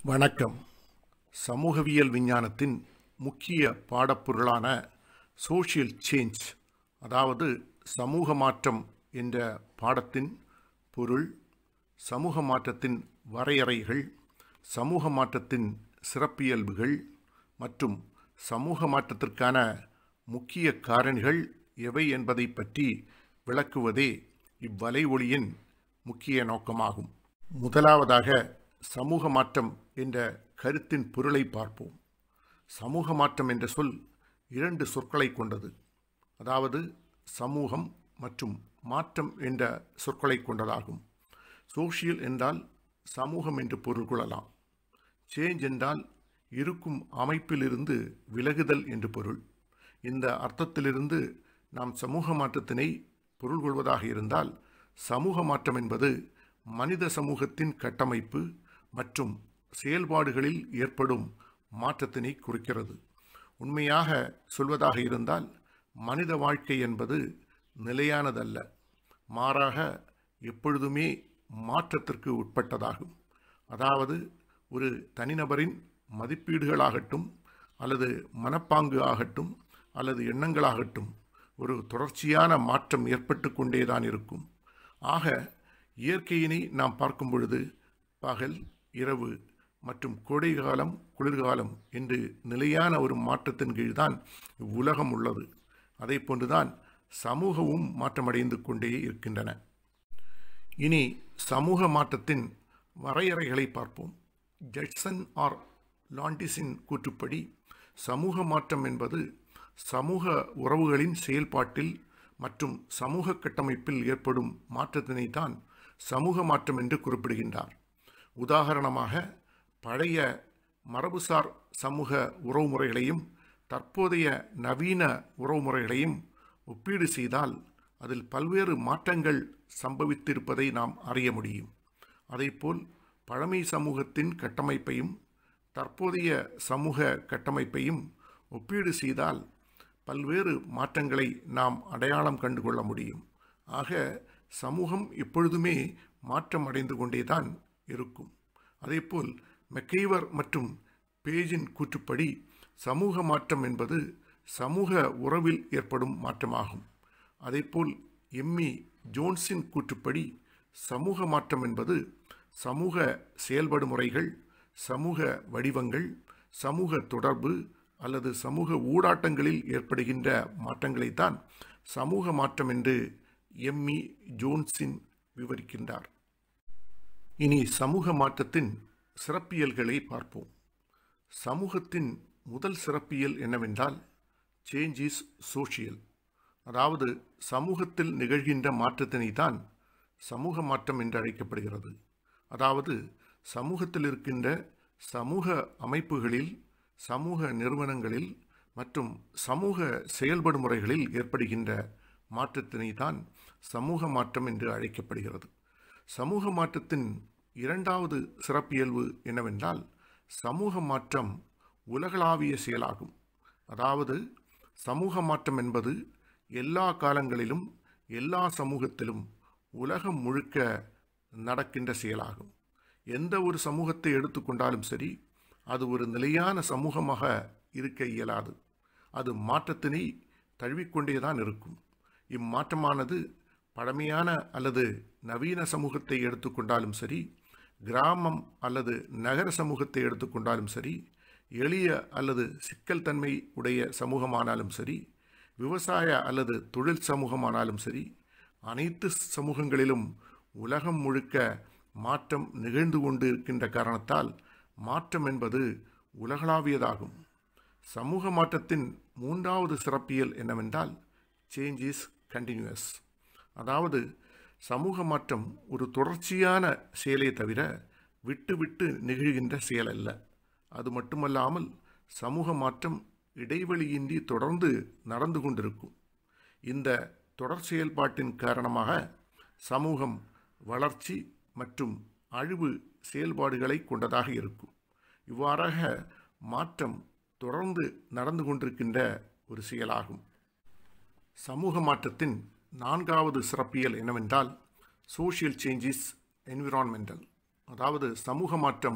வணக்கம் சமூகவியல் விஞ்ஞானத்தின் முக்கிய பாடப்பொருளான சோஷியல் சேஞ்ச் அதாவது சமூக மாற்றம் என்ற பாடத்தின் பொருள் சமூக மாற்றத்தின் வரையறைகள் சமூக மாற்றத்தின் சிறப்பியல்புகள் மற்றும் சமூக மாற்றத்திற்கான முக்கிய காரணிகள் எவை என்பதை பற்றி விளக்குவதே இவ்வலை ஒளியின் முக்கிய நோக்கமாகும் முதலாவதாக சமூக மாற்றம் என்ற கருத்தின் பொருளை பார்ப்போம் சமூக மாற்றம் என்ற சொல் இரண்டு சொற்களை கொண்டது அதாவது சமூகம் மற்றும் மாற்றம் என்ற சொற்களை கொண்டதாகும் சோஷியல் என்றால் சமூகம் என்று பொருள் கொள்ளலாம் சேஞ்ச் என்றால் இருக்கும் அமைப்பிலிருந்து விலகுதல் என்று பொருள் இந்த அர்த்தத்திலிருந்து நாம் சமூக மாற்றத்தினை பொருள் கொள்வதாக இருந்தால் சமூக மாற்றம் என்பது மனித சமூகத்தின் கட்டமைப்பு மற்றும் செயல்பாடுகளில் ஏற்படும் மாற்றத்தினை குறிக்கிறது உண்மையாக சொல்வதாக இருந்தால் மனித வாழ்க்கை என்பது நிலையானதல்ல மாறாக எப்பொழுதுமே மாற்றத்திற்கு உட்பட்டதாகும் அதாவது ஒரு தனிநபரின் மதிப்பீடுகளாகட்டும் அல்லது மனப்பாங்கு ஆகட்டும் அல்லது எண்ணங்களாகட்டும் ஒரு தொடர்ச்சியான மாற்றம் ஏற்பட்டு கொண்டேதான் இருக்கும் ஆக இயற்கையினை நாம் பார்க்கும் பொழுது பகல் இரவு மற்றும் கோடைகாலம் குளிர்காலம் என்று நிலையான ஒரு மாற்றத்தின் கீழ்தான் உலகம் உள்ளது அதை போன்றுதான் சமூகமும் மாற்றமடைந்து கொண்டே இருக்கின்றன இனி சமூக மாற்றத்தின் வரையறைகளை பார்ப்போம் ஜட்சன் ஆர் லாண்டிஸின் கூற்றுப்படி சமூக மாற்றம் என்பது சமூக உறவுகளின் செயல்பாட்டில் மற்றும் சமூக கட்டமைப்பில் ஏற்படும் மாற்றத்தினை தான் சமூக மாற்றம் என்று குறிப்பிடுகின்றார் உதாரணமாக பழைய மரபுசார் சமூக உறவுமுறைகளையும் தற்போதைய நவீன உறவுமுறைகளையும் ஒப்பீடு செய்தால் அதில் பல்வேறு மாற்றங்கள் சம்பவித்திருப்பதை நாம் அறிய முடியும் அதேபோல் பழமை சமூகத்தின் கட்டமைப்பையும் தற்போதைய சமூக கட்டமைப்பையும் ஒப்பீடு செய்தால் பல்வேறு மாற்றங்களை நாம் அடையாளம் கண்டுகொள்ள முடியும் ஆக சமூகம் எப்பொழுதுமே மாற்றம் அடைந்து கொண்டேதான் இருக்கும் அதேபோல் மெக்கெய்வர் மற்றும் பேஜின் கூற்றுப்படி சமூக மாற்றம் என்பது சமூக உறவில் ஏற்படும் மாற்றமாகும் அதேபோல் எம்மி ஜோன்ஸின் கூற்றுப்படி சமூக மாற்றம் என்பது சமூக செயல்படு முறைகள் சமூக வடிவங்கள் சமூக தொடர்பு அல்லது சமூக ஊடாட்டங்களில் ஏற்படுகின்ற மாற்றங்களைத்தான் சமூக மாற்றம் என்று எம்மி ஜோன்ஸின் விவரிக்கின்றார் இனி சமூக மாற்றத்தின் சிறப்பியல்களை பார்ப்போம் சமூகத்தின் முதல் சிறப்பியல் என்னவென்றால் சேஞ்ச் இஸ் சோஷியல் அதாவது சமூகத்தில் நிகழ்கின்ற மாற்றத்தினை தான் சமூக மாற்றம் என்று அழைக்கப்படுகிறது அதாவது சமூகத்தில் இருக்கின்ற சமூக அமைப்புகளில் சமூக நிறுவனங்களில் மற்றும் சமூக செயல்படு முறைகளில் ஏற்படுகின்ற மாற்றத்தினை தான் சமூக மாற்றம் என்று அழைக்கப்படுகிறது சமூக மாற்றத்தின் இரண்டாவது சிறப்பியல்பு என்னவென்றால் சமூக மாற்றம் உலகளாவிய செயலாகும் அதாவது சமூக மாற்றம் என்பது எல்லா காலங்களிலும் எல்லா சமூகத்திலும் உலகம் முழுக்க நடக்கின்ற செயலாகும் எந்த ஒரு சமூகத்தை எடுத்துக்கொண்டாலும் சரி அது ஒரு நிலையான சமூகமாக இருக்க இயலாது அது மாற்றத்தினை தழுவிக்கொண்டே தான் இருக்கும் இம்மாற்றமானது பழமையான அல்லது நவீன சமூகத்தை எடுத்துக்கொண்டாலும் சரி கிராமம் அல்லது நகர சமூகத்தை எடுத்துக்கொண்டாலும் சரி எளிய அல்லது சிக்கல் தன்மை உடைய சமூகமானாலும் சரி விவசாய அல்லது தொழில் சமூகமானாலும் சரி அனைத்து சமூகங்களிலும் உலகம் முழுக்க மாற்றம் நிகழ்ந்து கொண்டு இருக்கின்ற காரணத்தால் மாற்றம் என்பது உலகளாவியதாகும் சமூக மாற்றத்தின் மூன்றாவது சிறப்பியல் என்னவென்றால் சேஞ்ச் இஸ் கண்டினியூஸ் அதாவது சமூக மாற்றம் ஒரு தொடர்ச்சியான செயலை தவிர விட்டு விட்டு நிகழ்கின்ற செயல் அல்ல அது மட்டுமல்லாமல் சமூக மாற்றம் இடைவெளியின்றி தொடர்ந்து நடந்து கொண்டிருக்கும் இந்த தொடர் செயல்பாட்டின் காரணமாக சமூகம் வளர்ச்சி மற்றும் அழிவு செயல்பாடுகளை கொண்டதாக இருக்கும் இவ்வாறாக மாற்றம் தொடர்ந்து நடந்து கொண்டிருக்கின்ற ஒரு செயலாகும் சமூக மாற்றத்தின் நான்காவது சிறப்பியல் என்னவென்றால் சோஷியல் சேஞ்சஸ் என்விரான்மெண்டல் அதாவது சமூக மாற்றம்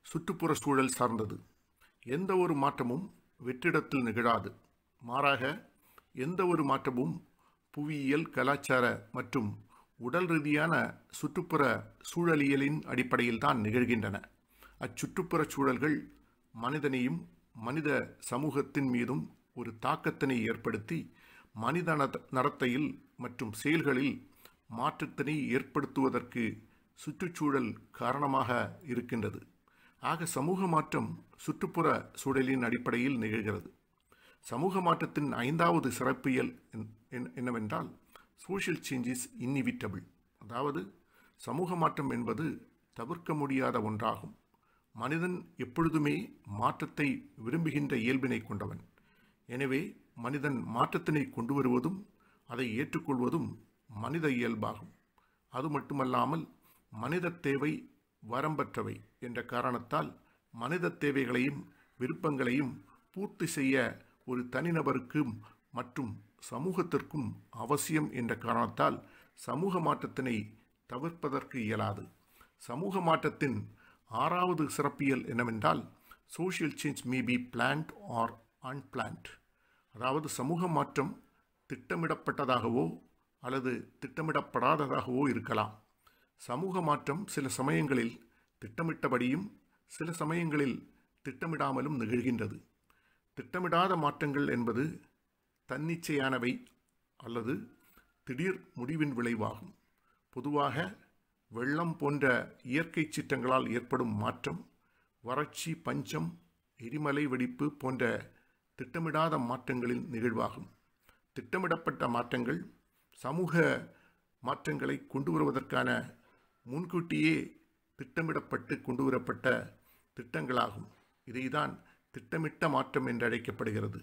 சுற்றுப்புற சூழல் சார்ந்தது எந்த ஒரு மாற்றமும் வெற்றிடத்தில் நிகழாது மாறாக எந்த ஒரு மாற்றமும் புவியியல் கலாச்சார மற்றும் உடல் ரீதியான சுற்றுப்புற சூழலியலின் அடிப்படையில் தான் நிகழ்கின்றன அச்சுற்றுப்புற சூழல்கள் மனிதனையும் மனித சமூகத்தின் மீதும் ஒரு தாக்கத்தினை ஏற்படுத்தி மனித நட- நடத்தையில் மற்றும் செயல்களில் மாற்றத்தினை ஏற்படுத்துவதற்கு சுற்றுச்சூழல் காரணமாக இருக்கின்றது ஆக சமூக மாற்றம் சுற்றுப்புற சூழலின் அடிப்படையில் நிகழ்கிறது சமூக மாற்றத்தின் ஐந்தாவது சிறப்பியல் என்- என்- என்னவென்றால் சோஷியல் சேஞ்சஸ் இன்னிவிட்டபிள் அதாவது சமூக மாற்றம் என்பது தவிர்க்க முடியாத ஒன்றாகும் மனிதன் எப்பொழுதுமே மாற்றத்தை விரும்புகின்ற இயல்பினை கொண்டவன் எனவே மனிதன் மாற்றத்தினை கொண்டு வருவதும் அதை ஏற்றுக்கொள்வதும் மனித இயல்பாகும் அது மட்டுமல்லாமல் மனித தேவை வரம்பற்றவை என்ற காரணத்தால் மனித தேவைகளையும் விருப்பங்களையும் பூர்த்தி செய்ய ஒரு தனிநபருக்கும் மற்றும் சமூகத்திற்கும் அவசியம் என்ற காரணத்தால் சமூக மாற்றத்தினை தவிர்ப்பதற்கு இயலாது சமூக மாற்றத்தின் ஆறாவது சிறப்பியல் என்னவென்றால் social change may be planned or unplanned அதாவது சமூக மாற்றம் திட்டமிடப்பட்டதாகவோ அல்லது திட்டமிடப்படாததாகவோ இருக்கலாம் சமூக மாற்றம் சில சமயங்களில் திட்டமிட்டபடியும் சில சமயங்களில் திட்டமிடாமலும் நிகழ்கின்றது திட்டமிடாத மாற்றங்கள் என்பது தன்னிச்சையானவை அல்லது திடீர் முடிவின் விளைவாகும் பொதுவாக வெள்ளம் போன்ற இயற்கை சீற்றங்களால் ஏற்படும் மாற்றம் வறட்சி பஞ்சம் எரிமலை வெடிப்பு போன்ற திட்டமிடாத மாற்றங்களின் நிகழ்வாகும் திட்டமிடப்பட்ட மாற்றங்கள் சமூக மாற்றங்களை கொண்டு வருவதற்கான முன்கூட்டியே திட்டமிடப்பட்டு கொண்டு வரப்பட்ட திட்டங்களாகும் இதைதான் திட்டமிட்ட மாற்றம் என்று அழைக்கப்படுகிறது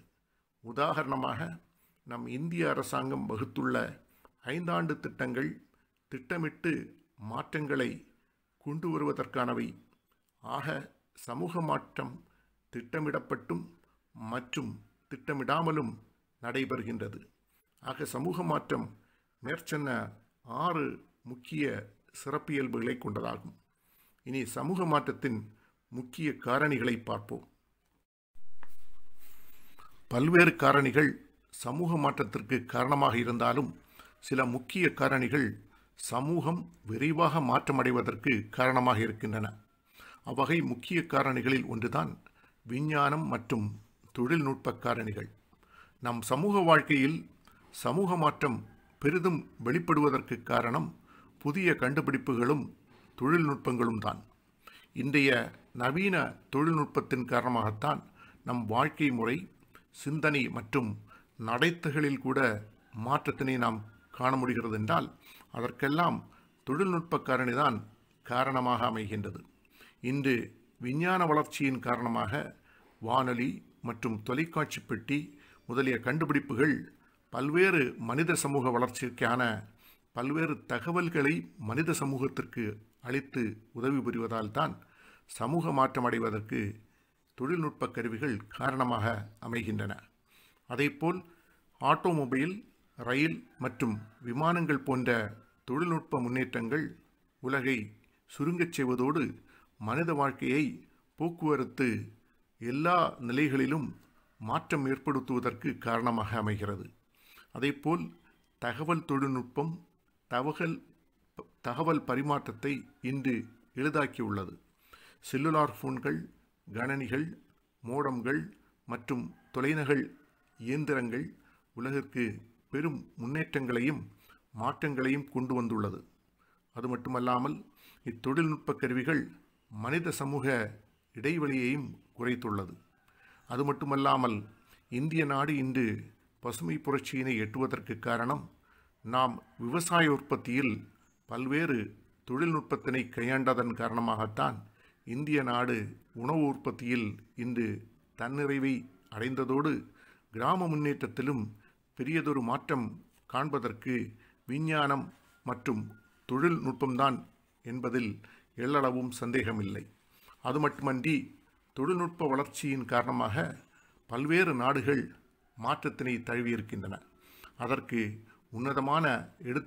உதாரணமாக நம் இந்திய அரசாங்கம் வகுத்துள்ள ஐந்தாண்டு திட்டங்கள் திட்டமிட்டு மாற்றங்களை கொண்டு வருவதற்கானவை ஆக சமூக மாற்றம் திட்டமிடப்பட்டும் மற்றும் திட்டமிடாமலும் நடைபெறுகின்றது ஆக சமூக மாற்றம் மேற்சொன்ன ஆறு முக்கிய சிறப்பியல்புகளை கொண்டதாகும் இனி சமூக மாற்றத்தின் முக்கிய காரணிகளை பார்ப்போம் பல்வேறு காரணிகள் சமூக மாற்றத்திற்கு காரணமாக இருந்தாலும் சில முக்கிய காரணிகள் சமூகம் விரைவாக மாற்றமடைவதற்கு காரணமாக இருக்கின்றன அவ்வகை முக்கிய காரணிகளில் ஒன்றுதான் விஞ்ஞானம் மற்றும் தொழில்நுட்ப காரணிகள் நம் சமூக வாழ்க்கையில் சமூக மாற்றம் பெரிதும் வெளிப்படுவதற்கு காரணம் புதிய கண்டுபிடிப்புகளும் தொழில்நுட்பங்களும் தான் இன்றைய நவீன தொழில்நுட்பத்தின் காரணமாகத்தான் நம் வாழ்க்கை முறை சிந்தனை மற்றும் நடைத்தகளில் கூட மாற்றத்தினை நாம் காண முடிகிறது என்றால் அதற்கெல்லாம் தொழில்நுட்ப காரணிதான் காரணமாக அமைகின்றது இன்று விஞ்ஞான வளர்ச்சியின் காரணமாக வானொலி மற்றும் தொலைக்காட்சி பெட்டி முதலிய கண்டுபிடிப்புகள் பல்வேறு மனித சமூக வளர்ச்சிக்கான பல்வேறு தகவல்களை மனித சமூகத்திற்கு அளித்து உதவி புரிவதால் தான் சமூக மாற்றம் அடைவதற்கு தொழில்நுட்ப கருவிகள் காரணமாக அமைகின்றன அதேபோல் ஆட்டோமொபைல் ரயில் மற்றும் விமானங்கள் போன்ற தொழில்நுட்ப முன்னேற்றங்கள் உலகை சுருங்கச் செய்வதோடு மனித வாழ்க்கையை போக்குவரத்து எல்லா நிலைகளிலும் மாற்றம் ஏற்படுத்துவதற்கு காரணமாக அமைகிறது அதேபோல் தகவல் தொழில்நுட்பம் தகவல் தகவல் பரிமாற்றத்தை இன்று எளிதாக்கியுள்ளது செல்லுலார் ஃபோன்கள் கணனிகள் மோடம்கள் மற்றும் தொலைநகல் இயந்திரங்கள் உலகிற்கு பெரும் முன்னேற்றங்களையும் மாற்றங்களையும் கொண்டு வந்துள்ளது அது மட்டுமல்லாமல் இத்தொழில்நுட்ப கருவிகள் மனித சமூக இடைவெளியையும் குறைத்துள்ளது அது மட்டுமல்லாமல் இந்திய நாடு இன்று பசுமை புரட்சியினை எட்டுவதற்கு காரணம் நாம் விவசாய உற்பத்தியில் பல்வேறு தொழில்நுட்பத்தினை கையாண்டதன் காரணமாகத்தான் இந்திய நாடு உணவு உற்பத்தியில் இன்று தன்னிறைவை அடைந்ததோடு கிராம முன்னேற்றத்திலும் பெரியதொரு மாற்றம் காண்பதற்கு விஞ்ஞானம் மற்றும் தொழில்நுட்பம்தான் என்பதில் எள்ளளவும் சந்தேகமில்லை அது மட்டுமன்றி தொழில்நுட்ப வளர்ச்சியின் காரணமாக பல்வேறு நாடுகள் மாற்றத்தினை தழுவியிருக்கின்றன அதற்கு உன்னதமான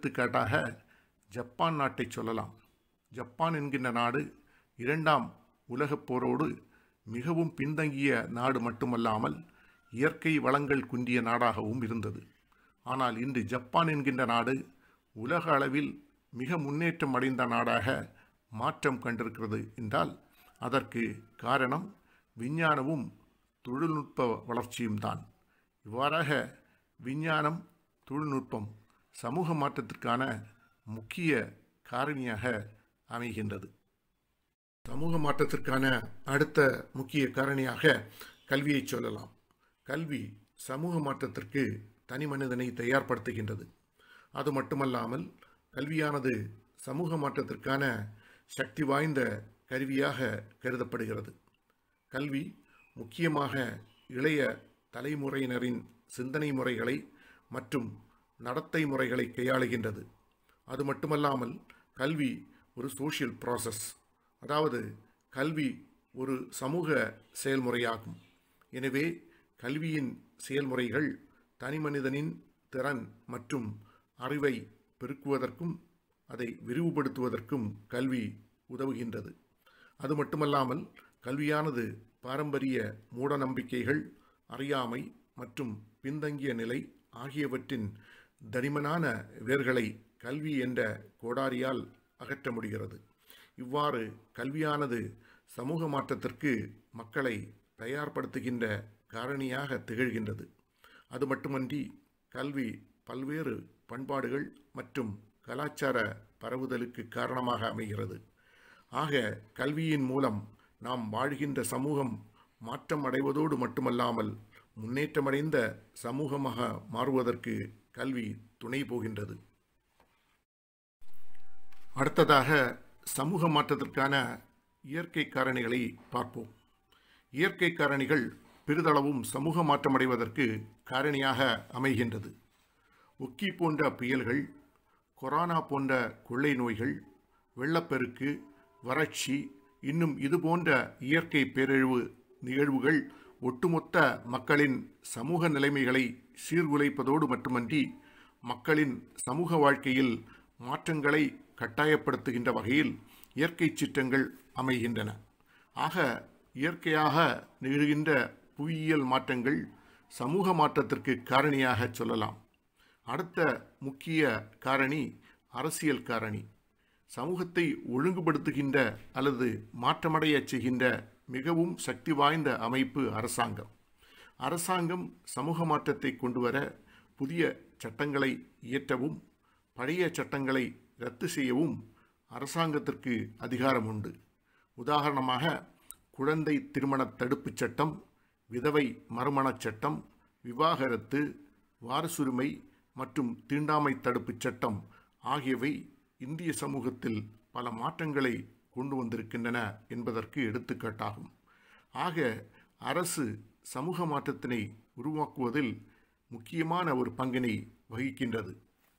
எடுத்துக்காட்டாக ஜப்பான் நாட்டை சொல்லலாம் ஜப்பான் என்கின்ற நாடு இரண்டாம் உலகப் போரோடு மிகவும் பின்தங்கிய நாடு மட்டுமல்லாமல் இயற்கை வளங்கள் குன்றிய நாடாகவும் இருந்தது ஆனால் இன்று ஜப்பான் என்கின்ற நாடு உலக அளவில் மிக முன்னேற்றம் அடைந்த நாடாக மாற்றம் கண்டிருக்கிறது என்றால் அதற்கு காரணம் விஞ்ஞானமும் தொழில்நுட்ப வளர்ச்சியும் தான் இவ்வாறாக விஞ்ஞானம் தொழில்நுட்பம் சமூக மாற்றத்திற்கான முக்கிய காரணியாக அமைகின்றது சமூக மாற்றத்திற்கான அடுத்த முக்கிய காரணியாக கல்வியை சொல்லலாம் கல்வி சமூக மாற்றத்திற்கு தனி மனிதனை தயார்படுத்துகின்றது அது மட்டுமல்லாமல் கல்வியானது சமூக மாற்றத்திற்கான சக்தி வாய்ந்த கருவியாக கருதப்படுகிறது கல்வி முக்கியமாக இளைய தலைமுறையினரின் சிந்தனை முறைகளை மற்றும் நடத்தை முறைகளை கையாளுகின்றது அது மட்டுமல்லாமல் கல்வி ஒரு சோஷியல் ப்ராசஸ் அதாவது கல்வி ஒரு சமூக செயல்முறையாகும் எனவே கல்வியின் செயல்முறைகள் தனிமனிதனின் திறன் மற்றும் அறிவை பெருக்குவதற்கும் அதை விரிவுபடுத்துவதற்கும் கல்வி உதவுகின்றது அது மட்டுமல்லாமல் கல்வியானது பாரம்பரிய மூட நம்பிக்கைகள் அறியாமை மற்றும் பின்தங்கிய நிலை ஆகியவற்றின் தடிமனான வேர்களை கல்வி என்ற கோடாரியால் அகற்ற முடிகிறது இவ்வாறு கல்வியானது சமூக மாற்றத்திற்கு மக்களை தயார்படுத்துகின்ற காரணியாக திகழ்கின்றது அது மட்டுமன்றி கல்வி பல்வேறு பண்பாடுகள் மற்றும் கலாச்சார பரவுதலுக்கு காரணமாக அமைகிறது ஆக கல்வியின் மூலம் நாம் வாழ்கின்ற சமூகம் மாற்றம் அடைவதோடு மட்டுமல்லாமல் முன்னேற்றமடைந்த சமூகமாக மாறுவதற்கு கல்வி துணை போகின்றது அடுத்ததாக சமூக மாற்றத்திற்கான இயற்கை காரணிகளை பார்ப்போம் இயற்கை காரணிகள் பெரிதளவும் சமூக மாற்றமடைவதற்கு காரணியாக அமைகின்றது ஒக்கி போன்ற புயல்கள் கொரோனா போன்ற கொள்ளை நோய்கள் வெள்ளப்பெருக்கு வறட்சி இன்னும் இது போன்ற இயற்கை பேரழிவு நிகழ்வுகள் ஒட்டுமொத்த மக்களின் சமூக நிலைமைகளை சீர்குலைப்பதோடு மட்டுமன்றி மக்களின் சமூக வாழ்க்கையில் மாற்றங்களை கட்டாயப்படுத்துகின்ற வகையில் இயற்கை சிற்றங்கள் அமைகின்றன ஆக இயற்கையாக நிகழ்கின்ற புவியியல் மாற்றங்கள் சமூக மாற்றத்திற்கு காரணியாக சொல்லலாம் அடுத்த முக்கிய காரணி அரசியல் காரணி சமூகத்தை ஒழுங்குபடுத்துகின்ற அல்லது மாற்றமடைய செய்கின்ற மிகவும் சக்தி வாய்ந்த அமைப்பு அரசாங்கம் அரசாங்கம் சமூக மாற்றத்தை கொண்டுவர புதிய சட்டங்களை இயற்றவும் பழைய சட்டங்களை ரத்து செய்யவும் அரசாங்கத்திற்கு அதிகாரம் உண்டு உதாரணமாக குழந்தை திருமண தடுப்புச் சட்டம் விதவை மறுமணச் சட்டம் விவாகரத்து வாரசுரிமை மற்றும் தீண்டாமை தடுப்புச் சட்டம் ஆகியவை இந்திய சமூகத்தில் பல மாற்றங்களை கொண்டு வந்திருக்கின்றன என்பதற்கு எடுத்துக்காட்டாகும் ஆக அரசு சமூக மாற்றத்தினை உருவாக்குவதில் முக்கியமான ஒரு பங்கினை வகிக்கின்றது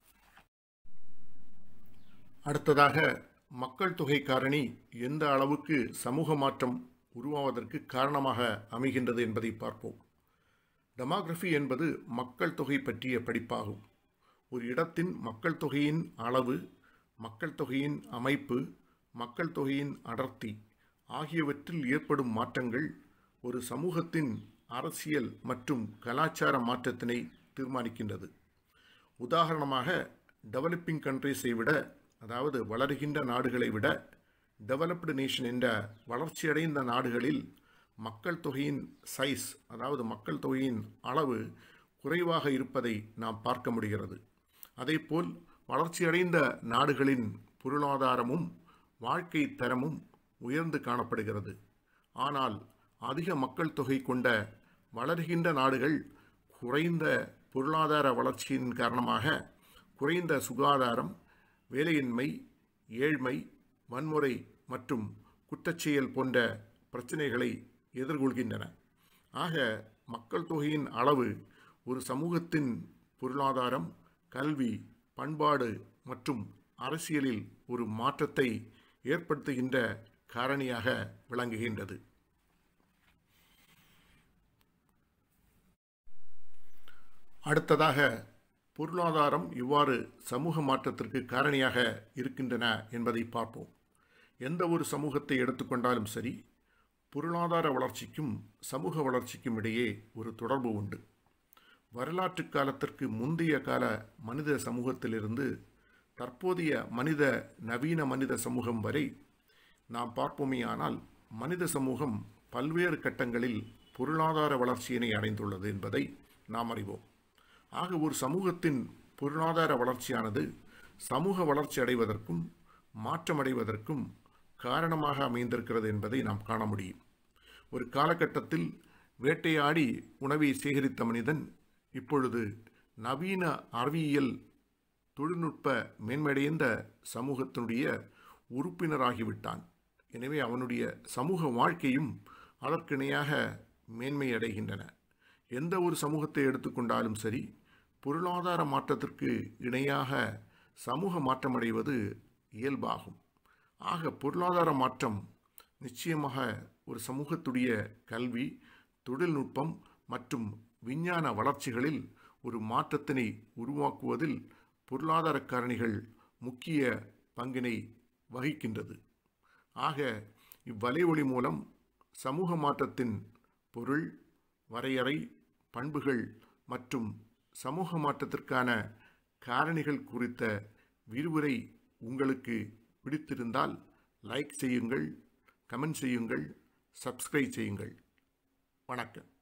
அடுத்ததாக மக்கள் தொகை காரணி எந்த அளவுக்கு சமூக மாற்றம் உருவாவதற்கு காரணமாக அமைகின்றது என்பதை பார்ப்போம் டெமோகிராஃபி என்பது மக்கள் தொகை பற்றிய படிப்பாகும் ஒரு இடத்தின் மக்கள் தொகையின் அளவு மக்கள் தொகையின் அமைப்பு மக்கள் தொகையின் அடர்த்தி ஆகியவற்றில் ஏற்படும் மாற்றங்கள் ஒரு சமூகத்தின் அரசியல் மற்றும் கலாச்சார மாற்றத்தினை தீர்மானிக்கின்றது உதாரணமாக டெவலப்பிங் கண்ட்ரீஸை விட அதாவது வளர்கின்ற நாடுகளை விட டெவலப்டு நேஷன் என்ற வளர்ச்சியடைந்த நாடுகளில் மக்கள் தொகையின் சைஸ் அதாவது மக்கள் தொகையின் அளவு குறைவாக இருப்பதை நாம் பார்க்க முடிகிறது அதேபோல் வளர்ச்சியடைந்த நாடுகளின் பொருளாதாரமும் வாழ்க்கை தரமும் உயர்ந்து காணப்படுகிறது ஆனால் அதிக மக்கள் தொகை கொண்ட வளர்கின்ற நாடுகள் குறைந்த பொருளாதார வளர்ச்சியின் காரணமாக குறைந்த சுகாதாரம் வேலையின்மை ஏழ்மை வன்முறை மற்றும் குற்றச்செயல் போன்ற பிரச்சனைகளை எதிர்கொள்கின்றன ஆக மக்கள் தொகையின் அளவு ஒரு சமூகத்தின் பொருளாதாரம் கல்வி பண்பாடு மற்றும் அரசியலில் ஒரு மாற்றத்தை ஏற்படுத்துகின்ற காரணியாக விளங்குகின்றது அடுத்ததாக பொருளாதாரம் இவ்வாறு சமூக மாற்றத்திற்கு காரணியாக இருக்கின்றன என்பதை பார்ப்போம் எந்த ஒரு சமூகத்தை எடுத்துக்கொண்டாலும் சரி பொருளாதார வளர்ச்சிக்கும் சமூக வளர்ச்சிக்கும் இடையே ஒரு தொடர்பு உண்டு வரலாற்று காலத்திற்கு முந்தைய கால மனித சமூகத்திலிருந்து தற்போதைய மனித நவீன மனித சமூகம் வரை நாம் பார்ப்போமேயானால் மனித சமூகம் பல்வேறு கட்டங்களில் பொருளாதார வளர்ச்சியினை அடைந்துள்ளது என்பதை நாம் அறிவோம் ஆக ஒரு சமூகத்தின் பொருளாதார வளர்ச்சியானது சமூக வளர்ச்சி அடைவதற்கும் மாற்றமடைவதற்கும் காரணமாக அமைந்திருக்கிறது என்பதை நாம் காண முடியும் ஒரு காலகட்டத்தில் வேட்டையாடி உணவை சேகரித்த மனிதன் இப்பொழுது நவீன அறிவியல் தொழில்நுட்ப மேன்மையடைந்த சமூகத்தினுடைய உறுப்பினராகிவிட்டான் எனவே அவனுடைய சமூக வாழ்க்கையும் அதற்கிணையாக மேன்மையடைகின்றன எந்த ஒரு சமூகத்தை எடுத்துக்கொண்டாலும் சரி பொருளாதார மாற்றத்திற்கு இணையாக சமூக மாற்றமடைவது இயல்பாகும் ஆக பொருளாதார மாற்றம் நிச்சயமாக ஒரு சமூகத்துடைய கல்வி தொழில்நுட்பம் மற்றும் விஞ்ஞான வளர்ச்சிகளில் ஒரு மாற்றத்தினை உருவாக்குவதில் பொருளாதார காரணிகள் முக்கிய பங்கினை வகிக்கின்றது ஆக இவ்வலைவொளி மூலம் சமூக மாற்றத்தின் பொருள் வரையறை பண்புகள் மற்றும் சமூக மாற்றத்திற்கான காரணிகள் குறித்த விரிவுரை உங்களுக்கு பிடித்திருந்தால் லைக் செய்யுங்கள் கமெண்ட் செய்யுங்கள் சப்ஸ்கிரைப் செய்யுங்கள் வணக்கம்